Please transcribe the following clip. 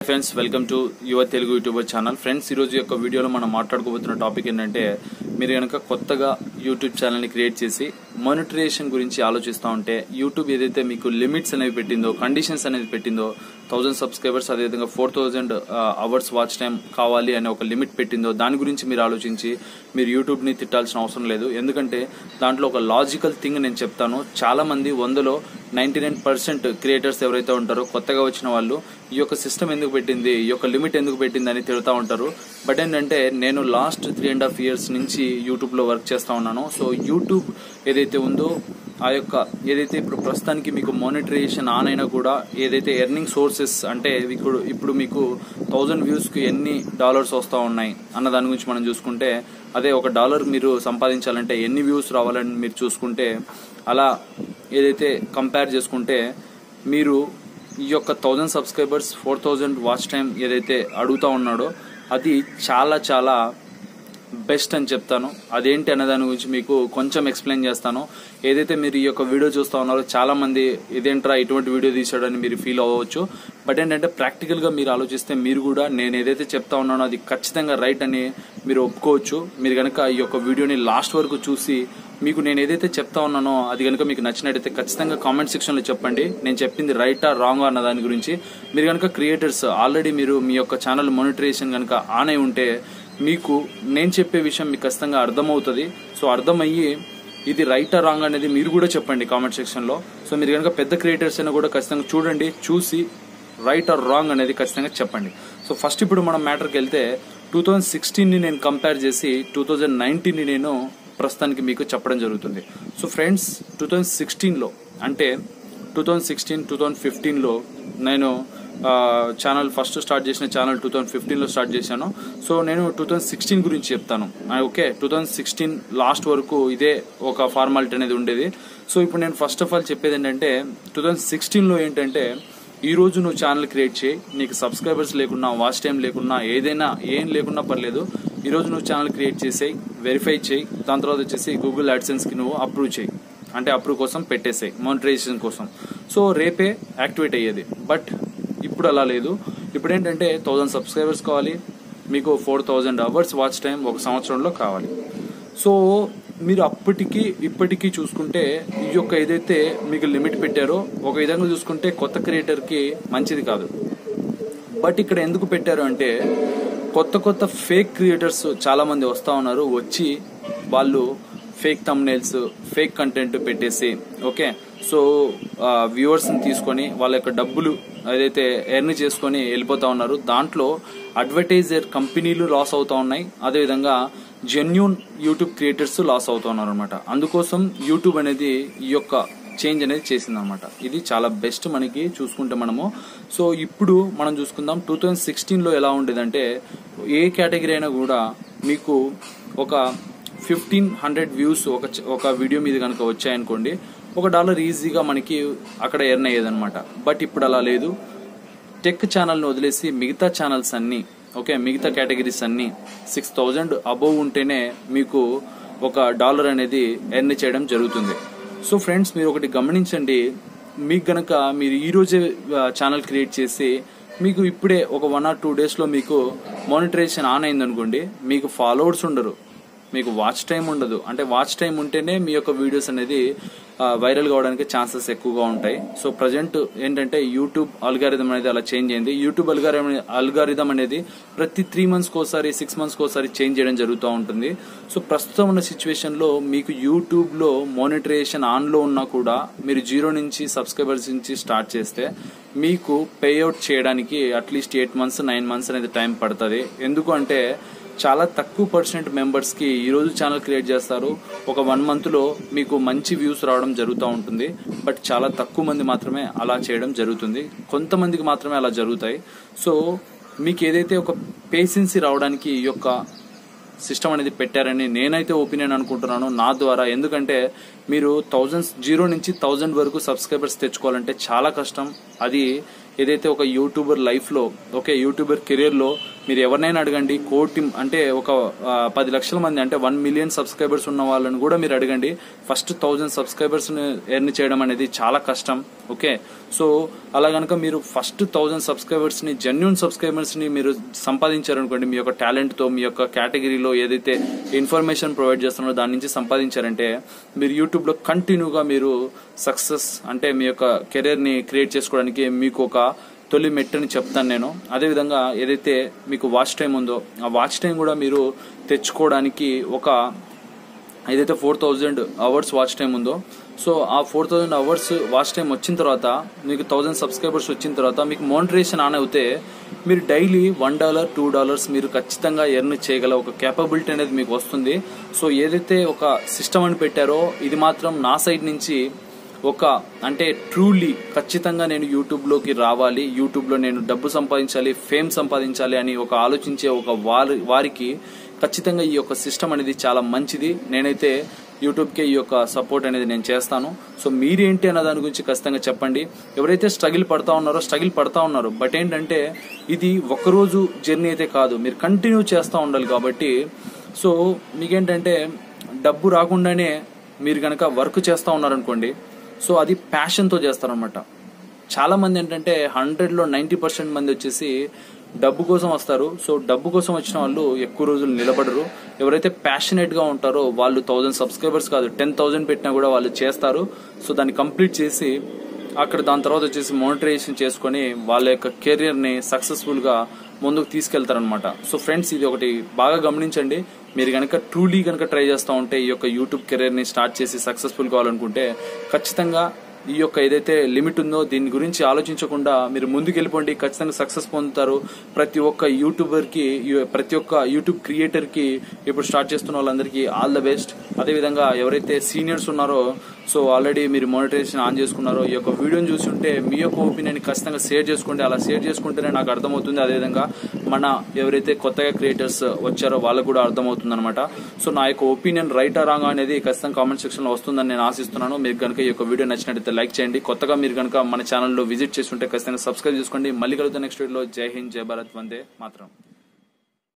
friends welcome to యువ Telugu YouTuber channel friends ఈరోజు యొక్క వీడియోలో మనం మాట్లాడుకోబోతున్న టాపిక్ ఏంటంటే మీరు కనుక కొత్తగా యూట్యూబ్ ఛానల్ని క్రియేట్ చేసి మానిటరేషన్ గురించి ఆలోచిస్తూ ఉంటే యూట్యూబ్ ఏదైతే మీకు లిమిట్స్ అనేవి పెట్టిందో కండిషన్స్ అనేది పెట్టిందో థౌజండ్ సబ్స్క్రైబర్స్ అదేవిధంగా four thousand hours watch time కావాలి అనే ఒక లిమిట్ పెట్టిందో దాని గురించి మీరు ఆలోచించి మీరు యూట్యూబ్ని తిట్టాల్సిన అవసరం లేదు ఎందుకంటే దాంట్లో ఒక లాజికల్ థింగ్ నేను చెప్తాను చాలా మంది వందలో నైన్టీ నైన్ పర్సెంట్ క్రియేటర్స్ ఎవరైతే ఉంటారో కొత్తగా వచ్చిన వాళ్ళు ఈ యొక్క సిస్టమ్ ఎందుకు పెట్టింది ఈ యొక్క లిమిట్ ఎందుకు పెట్టింది అని తిడుతూ ఉంటారు బట్ ఏంటంటే నేను last three and half years నుంచి యూట్యూబ్లో వర్క్ చేస్తూ ఉన్నాను సో యూట్యూబ్ ఏదైతే ఉందో ఆ యొక్క ఏదైతే ఇప్పుడు ప్రస్తుతానికి మీకు మానిటరేషన్ ఆన్ అయినా కూడా ఏదైతే ఎర్నింగ్ సోర్సెస్ అంటే ఇప్పుడు ఇప్పుడు మీకు థౌజండ్ వ్యూస్కి ఎన్ని డాలర్స్ వస్తూ ఉన్నాయి అన్న దాని గురించి మనం చూసుకుంటే అదే ఒక డాలర్ మీరు సంపాదించాలంటే ఎన్ని వ్యూస్ రావాలని మీరు చూసుకుంటే అలా ఏదైతే కంపేర్ చేసుకుంటే మీరు ఈ యొక్క thousand subscribers four thousand watch time ఏదైతే అడుగుతా ఉన్నాడో అది చాలా చాలా బెస్ట్ అని చెప్తాను అదేంటి అనే దాని గురించి మీకు కొంచెం ఎక్స్ప్లెయిన్ చేస్తాను ఏదైతే మీరు ఈ యొక్క వీడియో చూస్తూ ఉన్నారో చాలా మంది ఇదేంట్రా ఇటువంటి వీడియో తీసాడని మీరు ఫీల్ అవ్వచ్చు బట్ ఏంటంటే ప్రాక్టికల్గా మీరు ఆలోచిస్తే మీరు కూడా నేను ఏదైతే చెప్తా ఉన్నానో అది ఖచ్చితంగా రైట్ అని మీరు ఒప్పుకోవచ్చు మీరు కనుక ఈ యొక్క వీడియోని లాస్ట్ వరకు చూసి మీకు నేను ఏదైతే చెప్తా ఉన్నానో అది కనుక మీకు నచ్చినట్టయితే ఖచ్చితంగా కామెంట్ సెక్షన్లో చెప్పండి నేను చెప్పింది రైటా రాంగ్ అన్న దాని గురించి మీరు కనుక క్రియేటర్స్ ఆల్రెడీ మీరు మీ యొక్క ఛానల్ మానిటరేషన్ కనుక ఆన్ అయి ఉంటే మీకు నేను చెప్పే విషయం మీకు ఖచ్చితంగా అర్థమవుతుంది సో అర్థమయ్యి ఇది రైటా రాంగ్ అనేది మీరు కూడా చెప్పండి కామెంట్ సెక్షన్లో సో మీరు కనుక పెద్ద క్రియేటర్స్ అయినా కూడా ఖచ్చితంగా చూడండి చూసి రైట్ ఆర్ రాంగ్ అనేది ఖచ్చితంగా చెప్పండి సో ఫస్ట్ ఇప్పుడు మనం మ్యాటర్కి వెళ్తే టూ థౌజండ్ సిక్స్టీన్ని నేను కంపేర్ చేసి టూ థౌజండ్ నైన్టీన్ని నేను ప్రస్తుతానికి మీకు చెప్పడం జరుగుతుంది సో ఫ్రెండ్స్ టూ థౌజండ్ సిక్స్టీన్లో అంటే two thousand sixteen two thousand ఫిఫ్టీన్లో నేను ఛానల్ ఫస్ట్ స్టార్ట్ చేసిన ఛానల్ టూ థౌజండ్ ఫిఫ్టీన్లో స్టార్ట్ చేశాను సో నేను టూ థౌజండ్ సిక్స్టీన్ గురించి చెప్తాను okay two thousand sixteen last వరకు ఇదే ఒక ఫార్మాలిటీ అనేది ఉండేది సో ఇప్పుడు నేను ఫస్ట్ ఆఫ్ ఆల్ చెప్పేది ఏంటంటే టూ థౌజండ్ సిక్స్టీన్లో ఏంటంటే ఈ రోజు నువ్వు ఛానల్ క్రియేట్ చేయి నీకు సబ్స్క్రైబర్స్ లేకున్నా వాచ్ టైం లేకున్నా ఏదైనా ఏం లేకున్నా పర్లేదు ఈ రోజు నువ్వు ఛానల్ క్రియేట్ చేసేయి వెరిఫై చేయి దాని తర్వాత వచ్చేసి గూగుల్ కి నువ్వు అప్రూవ్ చేయి అంటే అప్రూవ్ కోసం పెట్టేసాయి మానిటరైజేషన్ కోసం సో రేపే యాక్టివేట్ అయ్యేది బట్ ఇప్పుడు అలా లేదు ఇప్పుడు ఏంటంటే థౌజండ్ సబ్స్క్రైబర్స్ కావాలి మీకు four thousand hours watch time ఒక సంవత్సరంలో కావాలి సో మీరు అప్పటికి ఇప్పటికీ చూసుకుంటే ఈ యొక్క ఏదైతే మీకు లిమిట్ పెట్టారో ఒక విధంగా చూసుకుంటే కొత్త క్రియేటర్కి మంచిది కాదు బట్ ఇక్కడ ఎందుకు పెట్టారు అంటే కొత్త కొత్త ఫేక్ క్రియేటర్స్ చాలా మంది వస్తూ ఉన్నారు వచ్చి వాళ్ళు ఫేక్ తమ్నేల్స్ ఫేక్ కంటెంట్ పెట్టేసి ఓకే సో వ్యూవర్స్ని తీసుకొని వాళ్ళ యొక్క డబ్బులు ఏదైతే ఎర్న్ చేసుకొని వెళ్ళిపోతా ఉన్నారు దాంట్లో అడ్వర్టైజర్ కంపెనీలు లాస్ అవుతా ఉన్నాయి అదేవిధంగా జెన్యున్ యూట్యూబ్ క్రియేటర్స్ లాస్ అవుతా ఉన్నారు అనమాట అందుకోసం యూట్యూబ్ అనేది ఈ యొక్క చేంజ్ అనేది చేసింది అనమాట ఇది చాలా బెస్ట్ మనకి చూసుకుంటే మనము సో ఇప్పుడు మనం చూసుకుందాం టూ థౌజండ్ సిక్స్టీన్లో ఎలా ఉండేదంటే ఏ కేటగిరీ అయినా కూడా మీకు ఒక ఫిఫ్టీన్ హండ్రెడ్ వ్యూస్ ఒక ఒక వీడియో మీద కనుక వచ్చాయనుకోండి ఒక డాలర్ ఈజీగా మనకి అక్కడ ఎర్న్ అయ్యేదన్నమాట బట్ ఇప్పుడు అలా లేదు టెక్ ఛానల్ని వదిలేసి మిగతా ఛానల్స్ అన్నీ ఓకే మిగతా కేటగిరీస్ అన్నీ సిక్స్ థౌజండ్ అబోవ్ ఉంటేనే మీకు ఒక డాలర్ అనేది ఎర్న్ చేయడం జరుగుతుంది సో ఫ్రెండ్స్ మీరు ఒకటి గమనించండి మీకు గనక మీరు ఈ రోజే ఛానల్ క్రియేట్ చేసి మీకు ఇప్పుడే ఒక వన్ ఆర్ టూ డేస్లో మీకు మానిటరేషన్ ఆన్ అయిందనుకోండి మీకు ఫాలోవర్స్ ఉండరు మీకు వాచ్ టైం ఉండదు అంటే వాచ్ టైం ఉంటేనే మీ యొక్క వీడియోస్ అనేది వైరల్ కావడానికి ఛాన్సెస్ ఎక్కువగా ఉంటాయి సో ప్రజెంట్ ఏంటంటే యూట్యూబ్ అల్గారిథం అనేది అలా చేంజ్ అయింది యూట్యూబ్ అల్గారిథం అల్గారిథం అనేది ప్రతి త్రీ మంత్స్కి ఒకసారి సిక్స్ మంత్స్కి ఒకసారి చేంజ్ చేయడం జరుగుతూ ఉంటుంది సో ప్రస్తుతం ఉన్న సిచ్యువేషన్లో మీకు యూట్యూబ్లో మానిటరేషన్ ఆన్లో ఉన్నా కూడా మీరు జీరో నుంచి సబ్స్క్రైబర్స్ నుంచి స్టార్ట్ చేస్తే మీకు పేఅవుట్ చేయడానికి at least eight months nine months అనేది టైం పడుతుంది ఎందుకు అంటే చాలా తక్కువ పర్సెంట్ మెంబర్స్కి ఈరోజు ఛానల్ క్రియేట్ చేస్తారు ఒక వన్ మంత్లో మీకు మంచి వ్యూస్ రావడం జరుగుతూ ఉంటుంది బట్ చాలా తక్కువ మంది మాత్రమే అలా చేయడం జరుగుతుంది కొంతమందికి మాత్రమే అలా జరుగుతాయి సో మీకు ఏదైతే ఒక పేషెన్సీ రావడానికి ఈ యొక్క సిస్టమ్ అనేది పెట్టారని నేనైతే ఒపీనియన్ అనుకుంటున్నాను నా ద్వారా ఎందుకంటే మీరు థౌజండ్స్ జీరో నుంచి థౌజండ్ వరకు సబ్స్క్రైబర్స్ తెచ్చుకోవాలంటే చాలా కష్టం అది ఏదైతే ఒక యూట్యూబర్ లైఫ్లో ఓకే యూట్యూబర్ కెరీర్లో మీరు ఎవరినైనా అడగండి కోటి అంటే ఒక ఆ, పది లక్షల మంది అంటే వన్ మిలియన్ సబ్స్క్రైబర్స్ ఉన్న వాళ్ళని కూడా మీరు అడగండి ఫస్ట్ థౌజండ్ సబ్స్క్రైబర్స్ ఎర్న్ చేయడం అనేది చాలా కష్టం ఓకే సో అలా గనక మీరు ఫస్ట్ థౌజండ్ సబ్స్క్రైబర్స్ ని జెన్యున్ సబ్స్క్రైబర్స్ ని మీరు సంపాదించారనుకోండి మీ యొక్క టాలెంట్ తో మీ యొక్క కేటగిరీలో ఏదైతే ఇన్ఫర్మేషన్ ప్రొవైడ్ చేస్తున్నారో దాని నుంచి సంపాదించారంటే మీరు యూట్యూబ్ లో కంటిన్యూగా మీరు సక్సెస్ అంటే మీ యొక్క కెరీర్ ని క్రియేట్ చేసుకోవడానికి మీకు ఒక తొలి మెట్టుని చెప్తాను నేను అదేవిధంగా ఏదైతే మీకు వాచ్ టైం ఉందో ఆ వాచ్ టైం కూడా మీరు తెచ్చుకోవడానికి ఒక ఏదైతే four thousand hours watch time ఉందో సో ఆ four thousand hours watch time వచ్చిన తర్వాత మీకు థౌజండ్ సబ్స్క్రైబర్స్ వచ్చిన తర్వాత మీకు మోనిటరేషన్ ఆన్ అవుతే మీరు daily one dollar two dollars మీరు ఖచ్చితంగా ఎర్న్ చేయగల ఒక కేపబిలిటీ అనేది మీకు వస్తుంది సో ఏదైతే ఒక సిస్టమ్ అని పెట్టారో ఇది మాత్రం నా సైడ్ నుంచి ఒక అంటే ట్రూలీ ఖచ్చితంగా నేను యూట్యూబ్లోకి రావాలి యూట్యూబ్లో నేను డబ్బు సంపాదించాలి ఫేమ్ సంపాదించాలి అని ఒక ఆలోచించే ఒక వారి వారికి ఖచ్చితంగా ఈ యొక్క సిస్టమ్ అనేది చాలా మంచిది నేనైతే యూట్యూబ్కే ఈ యొక్క సపోర్ట్ అనేది నేను చేస్తాను సో మీరేంటి అన్న దాని గురించి ఖచ్చితంగా చెప్పండి ఎవరైతే స్ట్రగిల్ పడతా ఉన్నారో స్ట్రగిల్ పడతా ఉన్నారు బట్ ఏంటంటే ఇది ఒకరోజు జర్నీ అయితే కాదు మీరు కంటిన్యూ చేస్తూ ఉండాలి కాబట్టి సో మీకేంటంటే డబ్బు రాకుండానే మీరు కనుక వర్క్ చేస్తూ ఉన్నారనుకోండి సో అది ప్యాషన్తో చేస్తారనమాట చాలా మంది ఏంటంటే హండ్రెడ్లో నైంటీ పర్సెంట్ మంది వచ్చేసి డబ్బు కోసం వస్తారు సో డబ్బు కోసం వచ్చిన వాళ్ళు ఎక్కువ రోజులు నిలబడరు ఎవరైతే ప్యాషనేట్ గా ఉంటారో వాళ్ళు థౌజండ్ సబ్స్క్రైబర్స్ కాదు టెన్ థౌజండ్ పెట్టినా కూడా వాళ్ళు చేస్తారు సో దాన్ని కంప్లీట్ చేసి అక్కడ దాని తర్వాత వచ్చేసి మోనిటరైజేషన్ చేసుకొని వాళ్ళ యొక్క కెరియర్ ని సక్సెస్ఫుల్ గా ముందుకు తీసుకెళ్తారనమాట సో ఫ్రెండ్స్ ఇది ఒకటి బాగా గమనించండి మీరు కనుక ట్రూలీ కనుక ట్రై చేస్తూ ఉంటే ఈ యొక్క యూట్యూబ్ కెరీర్ ని స్టార్ట్ చేసి సక్సెస్ఫుల్ కావాలనుకుంటే ఖచ్చితంగా ఈ యొక్క ఏదైతే లిమిట్ ఉందో దీని గురించి ఆలోచించకుండా మీరు ముందుకు వెళ్ళిపోండి ఖచ్చితంగా సక్సెస్ పొందుతారు ప్రతి ఒక్క యూట్యూబర్ కి యు- ప్రతి ఒక్క యూట్యూబ్ క్రియేటర్ కి ఇప్పుడు స్టార్ట్ చేస్తున్న వాళ్ళందరికీ ఆల్ ద బెస్ట్ అదేవిధంగా ఎవరైతే సీనియర్స్ ఉన్నారో సో ఆల్రెడీ మీరు మానిటైజేషన్ ఆన్ చేసుకున్నారో ఈ యొక్క వీడియోని చూసి ఉంటే మీ యొక్క ఒపీనియన్ ఖచ్చితంగా షేర్ చేసుకోండి అలా షేర్ చేసుకుంటేనే నాకు అర్థమవుతుంది అదేవిధంగా మన ఎవరైతే కొత్తగా క్రియేటర్స్ వచ్చారో వాళ్ళకు కూడా అర్థమవుతుంది అనమాట సో నా యొక్క ఒపీనియన్ రైట్ రాంగ్ అనేది ఖచ్చితంగా కామెంట్ సెక్షన్ లో వస్తుందని నేను ఆశిస్తున్నాను మీరు కనుక ఈ యొక్క వీడియో నచ్చినట్లయితే లైక్ చేయండి కొత్తగా మీరు కనుక మన ఛానల్లో విజిట్ చేస్తుంటే ఖచ్చితంగా సబ్స్క్రైబ్ చేసుకోండి మళ్ళీ కలుగుతా నెక్స్ట్ వీడియోలో జై హింద్ జై భారత్ వందే మాత్రం